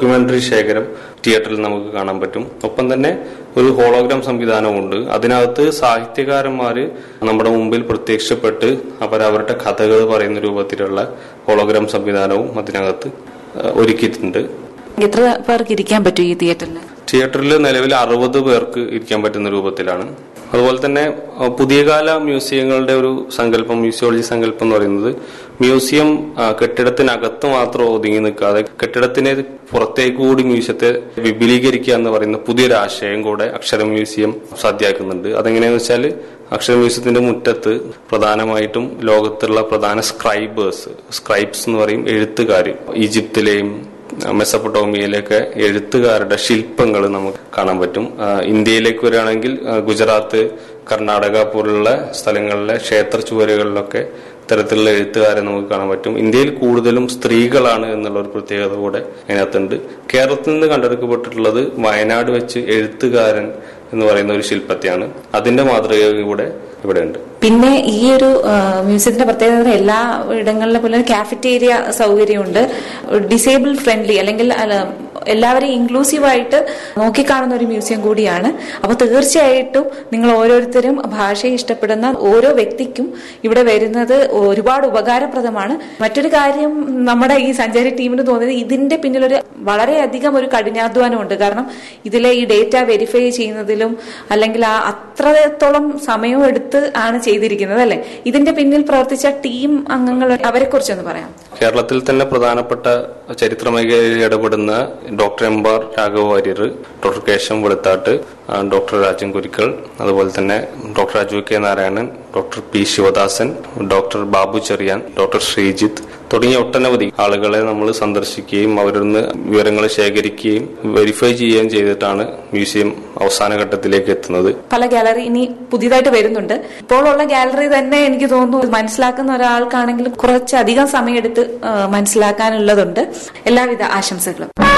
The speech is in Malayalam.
ഡോക്യുമെന്ററി ശേഖരം തിയേറ്ററിൽ നമുക്ക് കാണാൻ പറ്റും ഒപ്പം തന്നെ ഒരു ഹോളോഗ്രാം സംവിധാനമുണ്ട് അതിനകത്ത് സാഹിത്യകാരന്മാര് നമ്മുടെ മുമ്പിൽ പ്രത്യക്ഷപ്പെട്ട് അവരവരുടെ കഥകൾ പറയുന്ന രൂപത്തിലുള്ള ഹോളോഗ്രാം സംവിധാനവും അതിനകത്ത് ഏഹ്, ഒരുക്കിയിട്ടുണ്ട് എത്ര പേർക്ക് ഇരിക്കാൻ പറ്റും ഈ തിയേറ്ററിൽ തിയേറ്ററിൽ നിലവിൽ അറുപത് പേർക്ക് ഇരിക്കാൻ പറ്റുന്ന രൂപത്തിലാണ് അതുപോലെ തന്നെ അഹ് പുതിയ കാല മ്യൂസിയങ്ങളുടെ ഒരു സങ്കല്പം മ്യൂസിയോളജി സങ്കല്പം എന്ന് പറയുന്നത് മ്യൂസിയം ആ, കെട്ടിടത്തിനകത്ത് മാത്രം ഒതുങ്ങി നിൽക്കാതെ കെട്ടിടത്തിന് പുറത്തേക്ക് കൂടി മ്യൂസിയത്തെ വിപുലീകരിക്കുക എന്ന് പറയുന്ന പുതിയൊരു ആശയം കൂടെ അക്ഷര മ്യൂസിയം സാധ്യമാക്കുന്നുണ്ട് അതെങ്ങനെയാന്ന് വെച്ചാൽ അക്ഷര മ്യൂസിയത്തിന്റെ മുറ്റത്ത് പ്രധാനമായിട്ടും ലോകത്തുള്ള പ്രധാന സ്ക്രൈബേഴ്സ് സ്ക്രൈബ്സ് എന്ന് പറയും എഴുത്തുകാർ ഈജിപ്തിലെയും മെസ്സപ്പൊട്ടോമിയയിലൊക്കെ എഴുത്തുകാരുടെ ശില്പങ്ങൾ നമുക്ക് കാണാൻ പറ്റും ആ, ഇന്ത്യയിലേക്ക് വരികയാണെങ്കിൽ ആ, ഗുജറാത്ത് കർണാടക പോലുള്ള സ്ഥലങ്ങളിലെ ക്ഷേത്ര ചുവരുകളിലൊക്കെ ഇത്തരത്തിലുള്ള എഴുത്തുകാരെ നമുക്ക് കാണാൻ പറ്റും ഇന്ത്യയിൽ കൂടുതലും സ്ത്രീകളാണ് എന്നുള്ള ഒരു പ്രത്യേകത കൂടെ അതിനകത്തുണ്ട് കേരളത്തിൽ നിന്ന് കണ്ടെടുക്കപ്പെട്ടിട്ടുള്ളത് വയനാട് വെച്ച് എഴുത്തുകാരൻ എന്ന് പറയുന്ന ഒരു ശില്പത്തെയാണ് അതിന്റെ മാതൃക കൂടെ ഇവിടെ ഉണ്ട് പിന്നെ ഈ ഒരു ആ, മ്യൂസിയത്തിന്റെ പ്രത്യേകത എല്ലാ ഇടങ്ങളിലെ പോലെ കാഫറ്റേരിയ സൗകര്യമുണ്ട് ഡിസേബിൾ ഫ്രണ്ട്ലി അല്ലെങ്കിൽ അല്ല, എല്ലാവരെയും ഇൻക്ലൂസീവ് ആയിട്ട് നോക്കിക്കാണുന്ന ഒരു മ്യൂസിയം കൂടിയാണ് അപ്പോൾ തീർച്ചയായിട്ടും നിങ്ങൾ ഓരോരുത്തരും ഭാഷയെ ഇഷ്ടപ്പെടുന്ന ഓരോ വ്യക്തിക്കും ഇവിടെ വരുന്നത് ഒരുപാട് ഉപകാരപ്രദമാണ് മറ്റൊരു കാര്യം നമ്മുടെ ഈ സഞ്ചാരി ടീമിന് തോന്നിയത് ഇതിന്റെ പിന്നിലൊരു വളരെയധികം ഒരു കഠിനാധ്വാനമുണ്ട് കാരണം ഇതിലെ ഈ ഡേറ്റ വെരിഫൈ ചെയ്യുന്നതിലും അല്ലെങ്കിൽ ആ അത്രത്തോളം സമയം എടുത്ത് ആണ് ചെയ്തിരിക്കുന്നത് അല്ലെ ഇതിന്റെ പിന്നിൽ പ്രവർത്തിച്ച ടീം അംഗങ്ങൾ അവരെ കുറിച്ചൊന്ന് പറയാം കേരളത്തിൽ തന്നെ പ്രധാനപ്പെട്ട ചരിത്ര മേഖലയിൽ ഇടപെടുന്ന doctor M R Raghava Warrier doctor കേശം വെളുത്താട്ട് ആ, ഡോക്ടർ രാജൻ കുരിക്കൾ അതുപോലെ തന്നെ doctor Aju K Narayanan doctor P Sivadasan doctor Babu Cherian doctor Sreejith തുടങ്ങിയ ഒട്ടനവധി ആളുകളെ നമ്മൾ സന്ദർശിക്കുകയും അവരിൽ നിന്ന് വിവരങ്ങൾ ശേഖരിക്കുകയും വെരിഫൈ ചെയ്യുകയും ചെയ്തിട്ടാണ് മ്യൂസിയം അവസാന ഘട്ടത്തിലേക്ക് എത്തുന്നത് പല ഗാലറി ഇനി പുതിയതായിട്ട് വരുന്നുണ്ട് ഇപ്പോഴുള്ള ഗാലറി തന്നെ എനിക്ക് തോന്നുന്നു മനസ്സിലാക്കുന്ന ഒരാൾക്കാണെങ്കിലും കുറച്ചധികം സമയമെടുത്ത് ആ, മനസ്സിലാക്കാനുള്ളതുണ്ട് എല്ലാവിധ ആശംസകളും